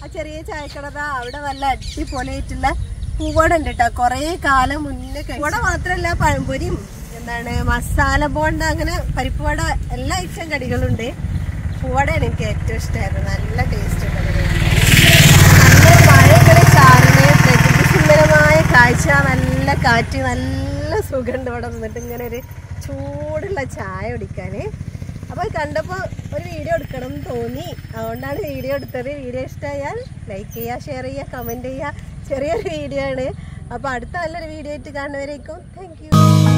ആ ചെറിയ ചായക്കട ദാ അവിടെ നല്ല അടിപൊളിയായിട്ടുള്ള പൂവട ഉണ്ട് കേട്ടോ കൊറേ കാലം മുന്നേ പൂവട മാത്രല്ല പഴംപൊരിയും എന്താണ് മസാല ബോണ്ട അങ്ങനെ പരിപ്പ് വട എല്ലാ ഐറ്റം കടികളുണ്ട് പൂവടയാണ് എനിക്ക് ഏറ്റവും ഇഷ്ടമായിരുന്നു നല്ല ടേസ്റ്റ് ഉണ്ട് അതിന്. നല്ല മഴ ഇങ്ങനെ ചാറിന് പ്രകൃതി സുന്ദരമായ കാഴ്ച നല്ല കാറ്റ് നല്ല സുഖമുണ്ട് ഇവിടെ നിന്നിട്ട് ഇങ്ങനെ ഒരു ചൂടുള്ള ചായ കുടിക്കാന് അപ്പോൾ കണ്ടപ്പോൾ ഒരു വീഡിയോ എടുക്കണം എന്ന് തോന്നി അതുകൊണ്ടാണ് വീഡിയോ എടുത്തത് വീഡിയോ ഇഷ്ടമായാൽ ലൈക്ക് ചെയ്യുക ഷെയർ ചെയ്യുക കമൻറ്റ് ചെയ്യുക ചെറിയൊരു വീഡിയോ ആണ് അപ്പോൾ അടുത്ത നല്ലൊരു വീഡിയോ ആയിട്ട് കാണുന്നവരേക്കും താങ്ക് യു